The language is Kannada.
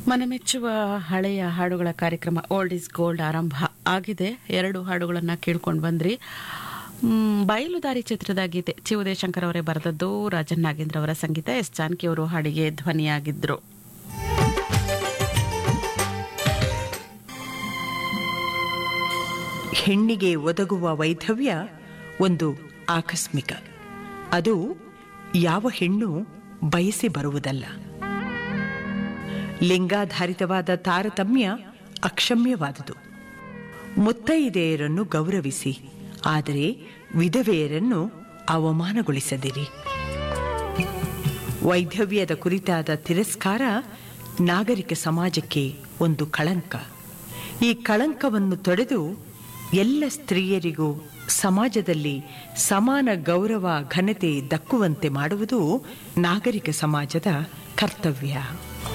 ಮನಮೆಚ್ಚುವ ಹಳೆಯ ಹಾಡುಗಳ ಕಾರ್ಯಕ್ರಮ ಓಲ್ಡ್ ಇಸ್ ಗೋಲ್ಡ್ ಆರಂಭ ಆಗಿದೆ ಎರಡು ಹಾಡುಗಳನ್ನು ಕೇಳ್ಕೊಂಡು ಬಂದ್ರಿ ಮ್, ಬಯಲುದಾರಿ ಚಿತ್ರದ ಗೀತೆ ಚಿ ಉದಯಶಂಕರ್ ಅವರೇ ಬರೆದದ್ದು ರಾಜನ್ ನಾಗೇಂದ್ರ ಅವರ ಸಂಗೀತ ಎಸ್ ಜಾನಕಿ ಅವರು ಹಾಡಿಗೆ ಧ್ವನಿಯಾಗಿದ್ರು ಹೆಣ್ಣಿಗೆ ಒದಗುವ ವೈಧವ್ಯ ಒಂದು ಆಕಸ್ಮಿಕ ಅದು ಯಾವ ಹೆಣ್ಣು ಬಯಸಿ ಬರುವುದಲ್ಲ ಲಿಂಗಾಧಾರಿತವಾದ ತಾರತಮ್ಯ ಅಕ್ಷಮ್ಯವಾದುದು ಮುತ್ತೈದೆಯರನ್ನು ಗೌರವಿಸಿ ಆದರೆ ವಿಧವೆಯರನ್ನು ಅವಮಾನಗೊಳಿಸದಿರಿ ವೈಧವ್ಯದ ಕುರಿತಾದ ತಿರಸ್ಕಾರ ನಾಗರಿಕ ಸಮಾಜಕ್ಕೆ ಒಂದು ಕಳಂಕ ಈ ಕಳಂಕವನ್ನು ತೊಡೆದು ಎಲ್ಲ ಸ್ತ್ರೀಯರಿಗೂ ಸಮಾಜದಲ್ಲಿ ಸಮಾನ ಗೌರವ ಘನತೆ ದಕ್ಕುವಂತೆ ಮಾಡುವುದು ನಾಗರಿಕ ಸಮಾಜದ ಕರ್ತವ್ಯ